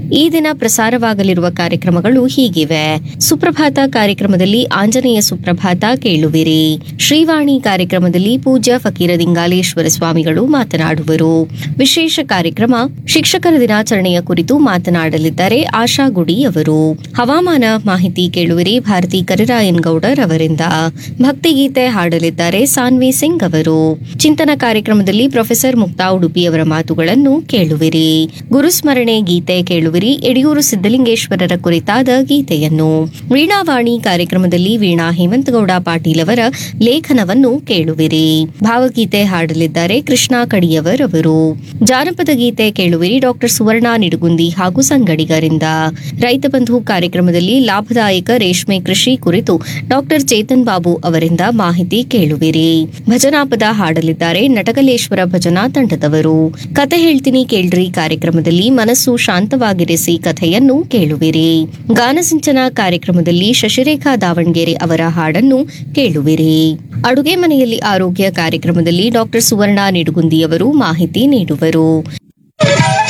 ಈ ದಿನ ಪ್ರಸಾರವಾಗಲಿರುವ ಕಾರ್ಯಕ್ರಮಗಳು ಹೀಗಿವೆ ಸುಪ್ರಭಾತ ಕಾರ್ಯಕ್ರಮದಲ್ಲಿ ಆಂಜನೇಯ ಸುಪ್ರಭಾತ ಕೇಳುವಿರಿ ಶ್ರೀವಾಣಿ ಕಾರ್ಯಕ್ರಮದಲ್ಲಿ ಪೂಜ್ಯ ಫಕೀರ ದಿಂಗಾಲೇಶ್ವರ ಸ್ವಾಮಿಗಳು ಮಾತನಾಡುವರು ವಿಶೇಷ ಕಾರ್ಯಕ್ರಮ ಶಿಕ್ಷಕರ ದಿನಾಚರಣೆಯ ಕುರಿತು ಮಾತನಾಡಲಿದ್ದಾರೆ ಆಶಾ ಗುಡಿ ಅವರು ಹವಾಮಾನ ಮಾಹಿತಿ ಕೇಳುವಿರಿ ಭಾರತಿ ಕರಿರಾಯನ್ ಗೌಡರ್ ಅವರಿಂದ ಭಕ್ತಿಗೀತೆ ಹಾಡಲಿದ್ದಾರೆ ಸಾನ್ವಿ ಸಿಂಗ್ ಅವರು ಚಿಂತನ ಕಾರ್ಯಕ್ರಮದಲ್ಲಿ ಪ್ರೊಫೆಸರ್ ಮುಕ್ತಾ ಉಡುಪಿ ಅವರ ಮಾತುಗಳನ್ನು ಕೇಳುವಿರಿ ಗುರುಸ್ಮರಣೆ ಗೀತೆ ಕೇಳುವಿರಿ ಯಡಿಯೂರು ಸಿದ್ದಲಿಂಗೇಶ್ವರರ ಕುರಿತಾದ ಗೀತೆಯನ್ನು ವೀಣಾವಾಣಿ ಕಾರ್ಯಕ್ರಮದಲ್ಲಿ ವೀಣಾ ಹೇಮಂತಗೌಡ ಪಾಟೀಲ್ ಅವರ ಲೇಖನವನ್ನು ಕೇಳುವಿರಿ ಭಾವಗೀತೆ ಹಾಡಲಿದ್ದಾರೆ ಕೃಷ್ಣ ಕಡಿಯವರ್ ಅವರು ಜಾನಪದ ಗೀತೆ ಕೇಳುವಿರಿ ಡಾಕ್ಟರ್ ಸುವರ್ಣ ನಿಡುಗುಂದಿ ಹಾಗೂ ಸಂಗಡಿಗರಿಂದ ರೈತ ಬಂಧು ಕಾರ್ಯಕ್ರಮದಲ್ಲಿ ಲಾಭದಾಯಕ ರೇಷ್ಮೆ ಕೃಷಿ ಕುರಿತು ಡಾಕ್ಟರ್ ಚೇತನ್ ಬಾಬು ಅವರಿಂದ ಮಾಹಿತಿ ಕೇಳುವಿರಿ ಭಜನಾ ಪದ ಹಾಡಲಿದ್ದಾರೆ ನಟಕಲೇಶ್ವರ ಭಜನಾ ತಂಡದವರು ಕತೆ ಹೇಳ್ತೀನಿ ಕೇಳ್ರಿ ಕಾರ್ಯಕ್ರಮದಲ್ಲಿ ಮನಸ್ಸು ಶಾಂತವಾಗಿರಿಸಿ ಕಥೆಯನ್ನು ಕೇಳುವಿರಿ ಗಾನಸಿಂಚನ ಕಾರ್ಯಕ್ರಮದಲ್ಲಿ ಶಶಿರೇಖಾ ದಾವಣಗೆರೆ ಅವರ ಹಾಡನ್ನು ಕೇಳುವಿರಿ ಅಡುಗೆ ಮನೆಯಲ್ಲಿ ಆರೋಗ್ಯ ಕಾರ್ಯಕ್ರಮದಲ್ಲಿ ಡಾಕ್ಟರ್ ಸುವರ್ಣ ನಿಡುಗುಂದಿಯವರು ಮಾಹಿತಿ ನೀಡುವರು